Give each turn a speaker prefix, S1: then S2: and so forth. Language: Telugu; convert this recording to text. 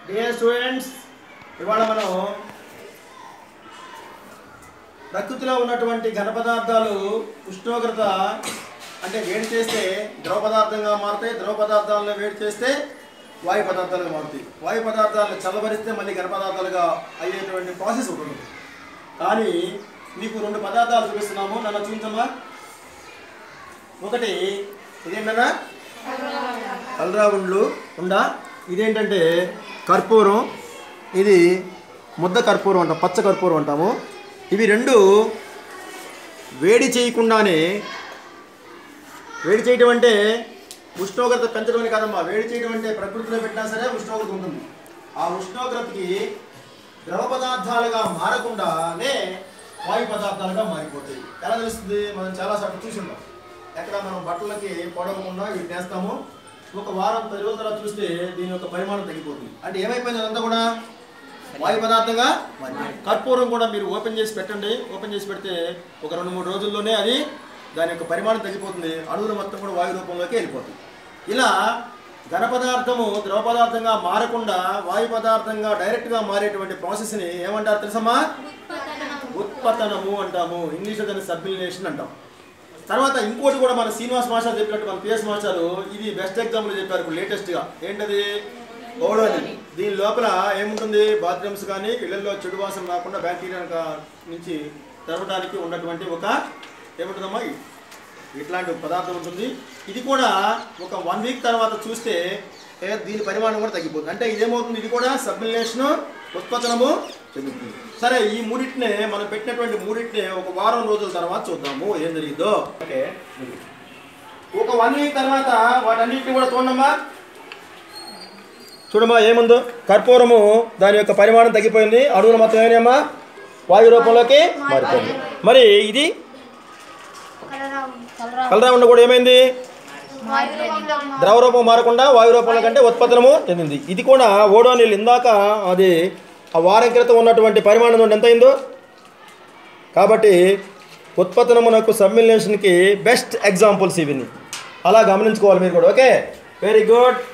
S1: డియర్ స్టూడెంట్స్ ఇవాళ మనం ప్రకృతిలో ఉన్నటువంటి ఘన పదార్థాలు ఉష్ణోగ్రత అంటే వేడి చేస్తే ద్రవ పదార్థంగా మారుతాయి ద్రవ పదార్థాలను వేడి చేస్తే వాయు పదార్థాలుగా మారుతాయి వాయు పదార్థాలను చల్లబరిస్తే మళ్ళీ ఘన పదార్థాలుగా అయ్యేటువంటి ప్రాసెస్ ఒకటి ఉంటుంది కానీ మీకు రెండు పదార్థాలు చూపిస్తున్నాము నన్ను చూపించమ్మా ఒకటి ఇదేంటన్నా కలరాగుండ్లు ఉండా ఇదేంటంటే కర్పూరం ఇది ముద్ద కర్పూరం అంటాం పచ్చ కర్పూరం అంటాము ఇవి రెండు వేడి చేయకుండానే వేడి చేయటం అంటే ఉష్ణోగ్రత పెంచడం అని కాదమ్మా వేడి చేయడం అంటే ప్రకృతిలో పెట్టినా సరే ఉష్ణోగ్రత ఉంటుంది ఆ ఉష్ణోగ్రతకి ద్రవ పదార్థాలుగా మారకుండానే వాయు పదార్థాలుగా మారిపోతాయి ఎలా తెలుస్తుంది మనం చాలా సార్లు చూసి ఉంటాం ఎక్కడ మనం బట్టలకి పొడవకుండా ఇవి వేస్తాము ఒక వారం పది రోజుల తర్వాత చూస్తే దీని యొక్క పరిమాణం తగ్గిపోతుంది అంటే ఏమైపోయింది అదంతా కూడా వాయు పదార్థంగా మారిపోయింది. కర్పూరం కూడా మీరు ఓపెన్ చేసి పెట్టండి ఓపెన్ చేసి పెడితే ఒక రెండు మూడు రోజుల్లోనే అది దాని యొక్క పరిమాణం తగ్గిపోతుంది అణువులు మొత్తం కూడా వాయు రూపంలోకి వెళ్ళిపోతుంది ఇలా ఘన పదార్థము ద్రవ పదార్థంగా మారకుండా వాయు పదార్థంగా డైరెక్ట్గా మారేటువంటి ప్రాసెస్ని ఏమంటారు తెలుసమ్మా ఉత్పతనము అంటాము ఇంగ్లీష్లో దాన్ని సబ్మిలినేషన్ అంటాం తర్వాత ఇంకోటి కూడా మన శ్రీనివాస్ మాస్టర్ చెప్పినట్టు మన పిఎస్ మాస్టారు ఇది బెస్ట్ ఎగ్జాంపుల్ చెప్పారు ఇప్పుడు లేటెస్ట్గా ఏంటది ఓడోని దీని లోపల ఏముంటుంది బాత్రూమ్స్ కానీ ఇళ్లలో చెడు వాసన రాకుండా బ్యాక్టీరియా కా- నుంచి తెరవడానికి ఉన్నటువంటి ఒక ఏముంటుందమ్మా ఇ- ఇట్లాంటి పదార్థం ఉంటుంది ఇది కూడా ఒక వన్ వీక్ తర్వాత చూస్తే ఏ, దీని పరిమాణం కూడా తగ్గిపోతుంది అంటే ఇదేమవుతుంది ఇది కూడా సబ్మిలేషన్ ఉత్పత్తనము చెందుతుంది సరే ఈ మూడింటిని మనం పెట్టినటువంటి మూడింటిని ఒక వారం రోజుల తర్వాత చూద్దాము ఏం జరిగిందో ఓకే ఒక వన్ వీక్ తర్వాత వాటన్నిటిని కూడా చూడమ్మా చూడమ్మా ఏముందో కర్పూరము దాని యొక్క పరిమాణం తగ్గిపోయింది అడుగులు మొత్తం ఏమైనాయమ్మా వాయు రూపంలోకి మారిపోయింది మరి ఇది కలరా ఉండ కూడా ఏమైంది ద్రవ రూపం మారకుండా వాయు రూపంలో కంటే ఉత్పత్తనము చెందింది ఇది కూడా ఓడోనిల్ ఇందాక అది ఆ వారం క్రితం ఉన్నటువంటి పరిమాణం నుండి ఎంత అయిందో కాబట్టి ఉత్పత్తనమునకు సబ్మిలేషన్కి బెస్ట్ ఎగ్జాంపుల్స్ ఇవి అలా గమనించుకోవాలి మీరు కూడా ఓకే వెరీ గుడ్